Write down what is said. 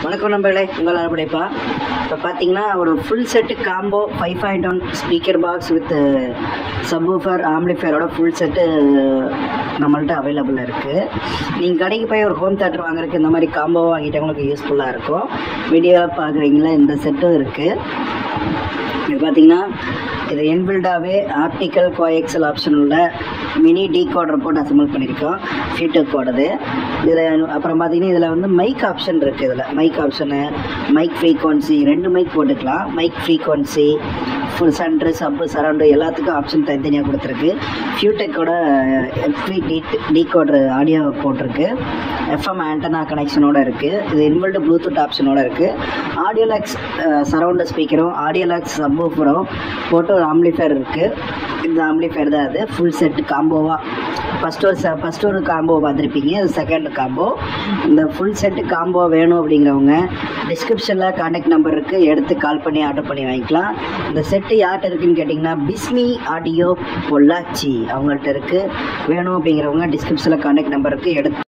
வணக்கம் நண்பர்களே உங்கள் அறுபடைப்பா இப்போ பார்த்தீங்கன்னா ஒரு full set combo five point one speaker box with subwoofer ஆம்ப்ளிஃபயரோட ஃபுல் செட்டு நம்மள்ட்ட அவைலபிள் இருக்குது நீங்கள் கடைக்கு போய் ஒரு ஹோம் தேட்டர் வாங்குறதுக்கு இந்த மாதிரி காம்போ வாங்கிட்டு உங்களுக்கு யூஸ்ஃபுல்லாக இருக்கும் வீடியோவில் பார்க்குறீங்களா இந்த செட்டும் இருக்குது இது பார்த்தீங்கன்னா இது இன்பில்டாகவே ஆப்டிக்கல் கோஎக்சல் ஆப்ஷன் உள்ள மினி டீகோடர் போட்டு அசம்பிள் பண்ணியிருக்கோம் ஃபீட்டோக்கோடது இதில் அப்புறம் பார்த்தீங்கன்னா இதில் வந்து மைக் ஆப்ஷன் இருக்குது இதில் மைக் ஆப்ஷனு மைக் ஃப்ரீக்வன்சி ரெண்டு மைக் போட்டுக்கலாம் mic frequency full centre sub surround எல்லாத்துக்கும் ஆப்ஷன் தனித்தனியாக கொடுத்துருக்கு ஃபியூடெக்கோட எஃப்வி டி டீகோடர் ஆடியோ போட்டிருக்கு எஃப்எம் ஆண்டனா கனெக்ஷனோட இருக்குது இது இன்வெல்டு ப்ளூடூத் ஆப்ஷனோட இருக்குது ஆடியோலாக்ஸ் சரௌண்ட் ஸ்பீக்கரும் ஆடியோலாக்ஸ் சப்வூஃபரும் போட்டு ஒரு ஆம்ப்ளிஃபயர் இருக்குது இந்த ஆம்ப்ளிஃபயர் தான் அது ஃபுல் செட் காம்போவாக ஃபஸ்ட் ஒரு ஃபஸ்ட் ஒரு காம்போ பார்த்துருப்பீங்க இது செகண்ட் காம்போ இந்த ஃபுல் செட்டு காம்போ வேணும் அப்படிங்கிறவங்க டிஸ்கிரிப்ஷனில் காண்டாக்ட் நம்பர் இருக்குது எடுத்து கால் பண்ணி ஆர்டர் பண்ணி வாங்கிக்கலாம் இந்த செட்டு யார்கிட்ட இருக்குன்னு கேட்டிங்கன்னா பிஸ்மி ஆடியோ பொள்ளாச்சி அவங்கள்ட்ட இருக்குது வேணும் அப்படிங்கிறவங்க டிஸ்கிரிப்ஷனில் காண்டாக்ட் நம்பர் இருக்குது எடுத்து